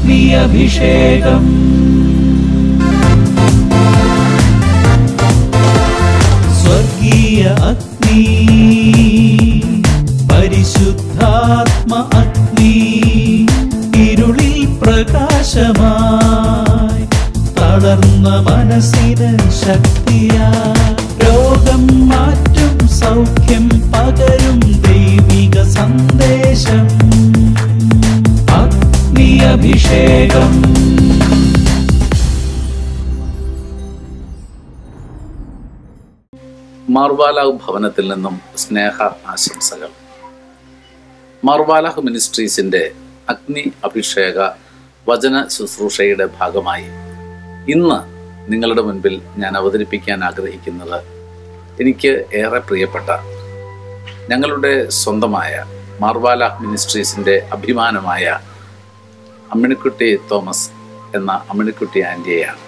അഗ്നിയഭിഷേകം സ്വർഗീയ അഗ്നി പരിശുദ്ധാത്മ അഗ്നി ഇരുളിൽ പ്രകാശമായി തളർന്ന മനസ്സിന് ശക്തിയാ രോഗം മാറ്റും സൗഖ്യം പകരും ദൈവിക സന്ദേശം അഗ്നിയഭിഷേകം മാർവാലാഹ് ഭവനത്തിൽ നിന്നും സ്നേഹ ആശംസകൾ മാർവാലാഹ് മിനിസ്ട്രീസിന്റെ അഗ്നി അഭിഷേക വചന ശുശ്രൂഷയുടെ ഭാഗമായി ഇന്ന് നിങ്ങളുടെ മുൻപിൽ ഞാൻ അവതരിപ്പിക്കാൻ ആഗ്രഹിക്കുന്നത് എനിക്ക് ഏറെ പ്രിയപ്പെട്ട ഞങ്ങളുടെ സ്വന്തമായ മാർവാലാഹ് മിനിസ്ട്രീസിന്റെ അഭിമാനമായ അമ്മിണിക്കുട്ടി തോമസ് എന്ന അമ്മിണിക്കുട്ടി ആൻറ്റിയെയാണ്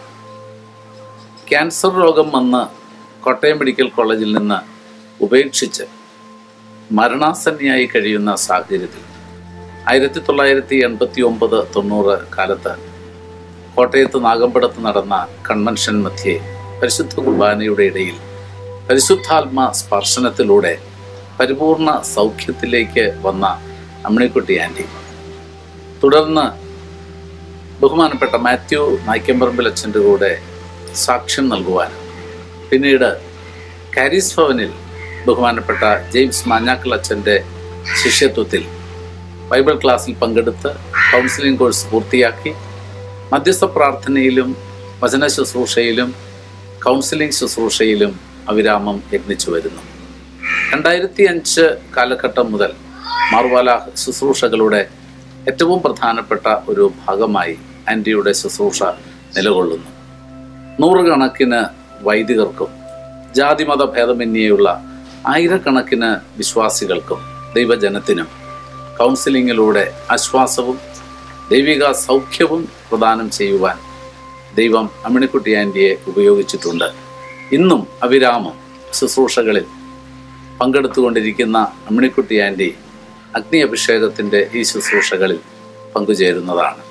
ക്യാൻസർ രോഗം വന്ന് കോട്ടയം മെഡിക്കൽ കോളേജിൽ നിന്ന് ഉപേക്ഷിച്ച് മരണാസന്നിയായി കഴിയുന്ന സാഹചര്യത്തിൽ ആയിരത്തി തൊള്ളായിരത്തി എൺപത്തി ഒമ്പത് തൊണ്ണൂറ് കാലത്ത് കോട്ടയത്ത് നാഗമ്പടത്ത് നടന്ന കൺവെൻഷൻ മധ്യേ പരിശുദ്ധ കുർബാനയുടെ ഇടയിൽ പരിശുദ്ധാത്മ സ്പർശനത്തിലൂടെ പരിപൂർണ സൗഖ്യത്തിലേക്ക് വന്ന അമ്മിണിക്കുട്ടി ആൻറ്റി തുടർന്ന് ബഹുമാനപ്പെട്ട മാത്യു നായ്ക്കമ്പറമ്പിൽ അച്ഛൻ്റെ കൂടെ സാക്ഷ്യം നൽകുവാനും പിന്നീട് കാരീസ് ഭവനിൽ ബഹുമാനപ്പെട്ട ജെയിംസ് മാഞ്ഞാക്കൽ അച്ഛൻ്റെ ശിഷ്യത്വത്തിൽ ബൈബിൾ ക്ലാസ്സിൽ പങ്കെടുത്ത് കൗൺസിലിംഗ് കോഴ്സ് പൂർത്തിയാക്കി മധ്യസ്ഥ പ്രാർത്ഥനയിലും വചന ശുശ്രൂഷയിലും കൗൺസിലിംഗ് ശുശ്രൂഷയിലും അവിരാമം യജ്ഞിച്ചു വരുന്നു രണ്ടായിരത്തി അഞ്ച് കാലഘട്ടം മുതൽ മാർവാല ശുശ്രൂഷകളുടെ ഏറ്റവും പ്രധാനപ്പെട്ട ഒരു ഭാഗമായി ആൻറ്റിയുടെ ശുശ്രൂഷ നിലകൊള്ളുന്നു നൂറുകണക്കിന് വൈദികർക്കും ജാതിമത ഭേദമന്യേയുള്ള ആയിരക്കണക്കിന് വിശ്വാസികൾക്കും ദൈവജനത്തിനും കൗൺസിലിങ്ങിലൂടെ ആശ്വാസവും ദൈവിക സൗഖ്യവും പ്രദാനം ചെയ്യുവാൻ ദൈവം അമ്മിണിക്കുട്ടി ആൻറ്റിയെ ഉപയോഗിച്ചിട്ടുണ്ട് ഇന്നും അവിരാമം ശുശ്രൂഷകളിൽ പങ്കെടുത്തുകൊണ്ടിരിക്കുന്ന അമ്മിണിക്കുട്ടി ആൻറ്റി അഗ്നി അഭിഷേകത്തിൻ്റെ ഈ ശുശ്രൂഷകളിൽ പങ്കുചേരുന്നതാണ്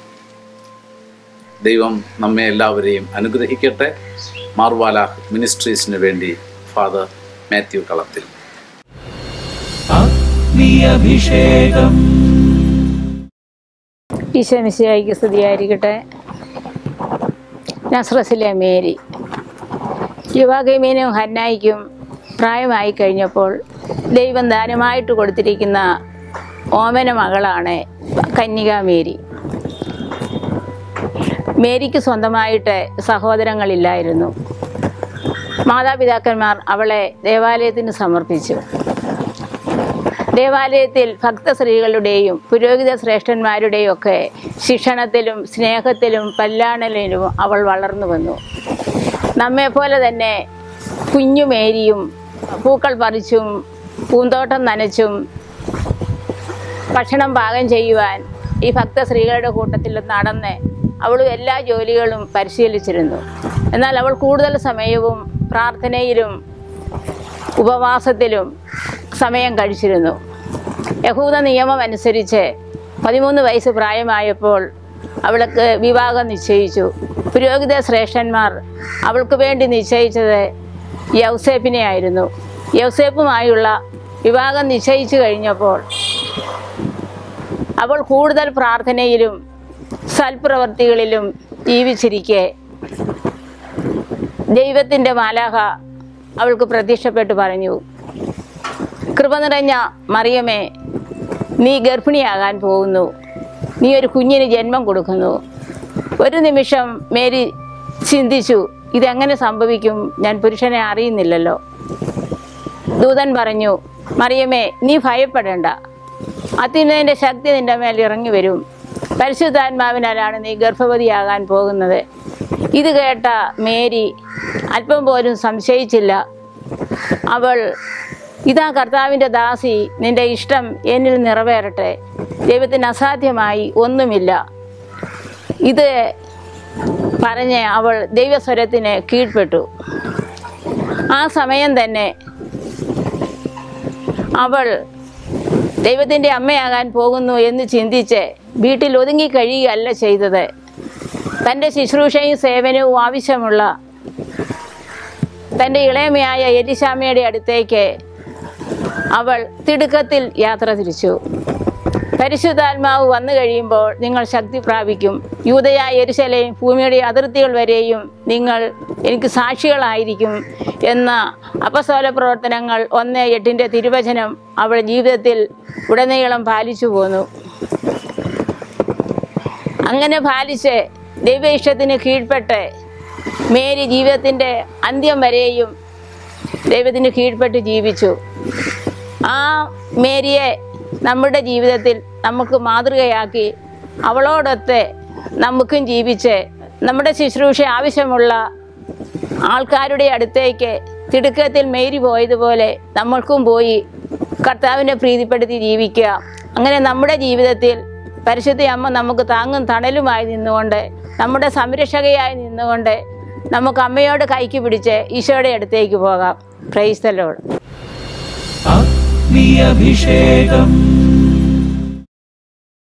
ദൈവം നമ്മെ എല്ലാവരെയും അനുഗ്രഹിക്കട്ടെ മാർവാല മിനിസ്ട്രീസിന് വേണ്ടി ഫാദർ മാത്യു കളത്തിൽ അഗ്നിയഭിഷേകം ഈശോമിശിയായിക്ക് സ്തുതിയായിരിക്കട്ടെ നസ്രസിലെ മേരി യുവാഗമീനും ഹന്നായിക്കും പ്രായമായി കഴിഞ്ഞപ്പോൾ ദൈവം ദാനമായിട്ട് കൊടുത്തിരിക്കുന്ന ഓമന മകളാണ് കന്യക മേരി മേരിക്ക് സ്വന്തമായിട്ട് സഹോദരങ്ങളില്ലായിരുന്നു മാതാപിതാക്കന്മാർ അവളെ ദേവാലയത്തിന് സമർപ്പിച്ചു ദേവാലയത്തിൽ ഭക്തസ്ത്രീകളുടെയും പുരോഹിത ശ്രേഷ്ഠന്മാരുടെയും ഒക്കെ ശിക്ഷണത്തിലും സ്നേഹത്തിലും പല്ലാണലിലും അവൾ വളർന്നു വന്നു നമ്മെപ്പോലെ തന്നെ കുഞ്ഞുമേരിയും പൂക്കൾ പറിച്ചും പൂന്തോട്ടം നനച്ചും ഭക്ഷണം പാകം ചെയ്യുവാൻ ഈ ഭക്ത സ്ത്രീകളുടെ കൂട്ടത്തിൽ നടന്ന് അവൾ എല്ലാ ജോലികളും പരിശീലിച്ചിരുന്നു എന്നാൽ അവൾ കൂടുതൽ സമയവും പ്രാർത്ഥനയിലും ഉപവാസത്തിലും സമയം കഴിച്ചിരുന്നു യഹൂദ നിയമം അനുസരിച്ച് പതിമൂന്ന് വയസ്സ് പ്രായമായപ്പോൾ അവൾക്ക് വിവാഹം നിശ്ചയിച്ചു പുരോഹിത ശ്രേഷ്ഠന്മാർ അവൾക്ക് വേണ്ടി നിശ്ചയിച്ചത് യൗസേപ്പിനെ ആയിരുന്നു യൗസേപ്പുമായുള്ള വിവാഹം നിശ്ചയിച്ചു കഴിഞ്ഞപ്പോൾ അവൾ കൂടുതൽ പ്രാർത്ഥനയിലും സൽപ്രവർത്തികളിലും ജീവിച്ചിരിക്കെ ദൈവത്തിൻ്റെ മാലാഹ അവൾക്ക് പ്രത്യക്ഷപ്പെട്ട് പറഞ്ഞു കൃപ നിറഞ്ഞ മറിയമേ നീ ഗർഭിണിയാകാൻ പോകുന്നു നീ ഒരു കുഞ്ഞിന് ജന്മം കൊടുക്കുന്നു ഒരു നിമിഷം മേരി ചിന്തിച്ചു ഇതെങ്ങനെ സംഭവിക്കും ഞാൻ പുരുഷനെ അറിയുന്നില്ലല്ലോ ദൂതൻ പറഞ്ഞു മറിയമേ നീ ഭയപ്പെടേണ്ട അത്യുന്നതിൻ്റെ ശക്തി നിന്റെ മേൽ ഇറങ്ങി വരും പരിശുദ്ധാത്മാവിനാലാണ് നീ ഗർഭവതിയാകാൻ പോകുന്നത് ഇത് കേട്ട മേരി അല്പം പോലും സംശയിച്ചില്ല അവൾ ഇതാ കർത്താവിൻ്റെ ദാസി നിന്റെ ഇഷ്ടം എന്നിൽ നിറവേറട്ടെ ദൈവത്തിന് അസാധ്യമായി ഒന്നുമില്ല ഇത് പറഞ്ഞ് അവൾ ദൈവസ്വരത്തിന് കീഴ്പ്പെട്ടു ആ സമയം തന്നെ അവൾ ദൈവത്തിൻ്റെ അമ്മയാകാൻ പോകുന്നു എന്ന് ചിന്തിച്ച് വീട്ടിൽ ഒതുങ്ങി കഴിയുകയല്ല ചെയ്തത് തൻ്റെ ശുശ്രൂഷയും സേവനവും ആവശ്യമുള്ള തൻ്റെ ഇളയമയായ എലിശാമയുടെ അടുത്തേക്ക് അവൾ തിടുക്കത്തിൽ യാത്ര തിരിച്ചു പരിശുദ്ധാത്മാവ് വന്നു കഴിയുമ്പോൾ നിങ്ങൾ ശക്തി പ്രാപിക്കും യൂതയ എരിശലയും ഭൂമിയുടെ അതിർത്തികൾ വരെയും നിങ്ങൾ എനിക്ക് സാക്ഷികളായിരിക്കും എന്ന അപസ്വല പ്രവർത്തനങ്ങൾ ഒന്ന് എട്ടിൻ്റെ തിരുവചനം അവൾ ജീവിതത്തിൽ ഉടനീളം പാലിച്ചു പോന്നു അങ്ങനെ പാലിച്ച് ദൈവ ഇഷ്ടത്തിന് കീഴ്പ്പെട്ട് മേരി ജീവിതത്തിൻ്റെ അന്ത്യം വരെയും ദൈവത്തിന് കീഴ്പ്പെട്ട് ജീവിച്ചു ആ മേരിയെ നമ്മുടെ ജീവിതത്തിൽ നമുക്ക് മാതൃകയാക്കി അവളോടൊത്ത് നമുക്കും ജീവിച്ച് നമ്മുടെ ശുശ്രൂഷ ആവശ്യമുള്ള ആൾക്കാരുടെ അടുത്തേക്ക് തിടുക്കത്തിൽ മേരി പോയതുപോലെ നമ്മൾക്കും പോയി കർത്താവിനെ പ്രീതിപ്പെടുത്തി ജീവിക്കുക അങ്ങനെ നമ്മുടെ ജീവിതത്തിൽ പരിശുദ്ധ അമ്മ നമുക്ക് താങ്ങും തണലുമായി നിന്നുകൊണ്ട് നമ്മുടെ സംരക്ഷകയായി നിന്നുകൊണ്ട് നമുക്ക് അമ്മയോട് കൈക്ക് പിടിച്ച് ഈശോയുടെ അടുത്തേക്ക് പോകാം പ്രൈസ്തലോട് അഗ്നിയഭിഷേകം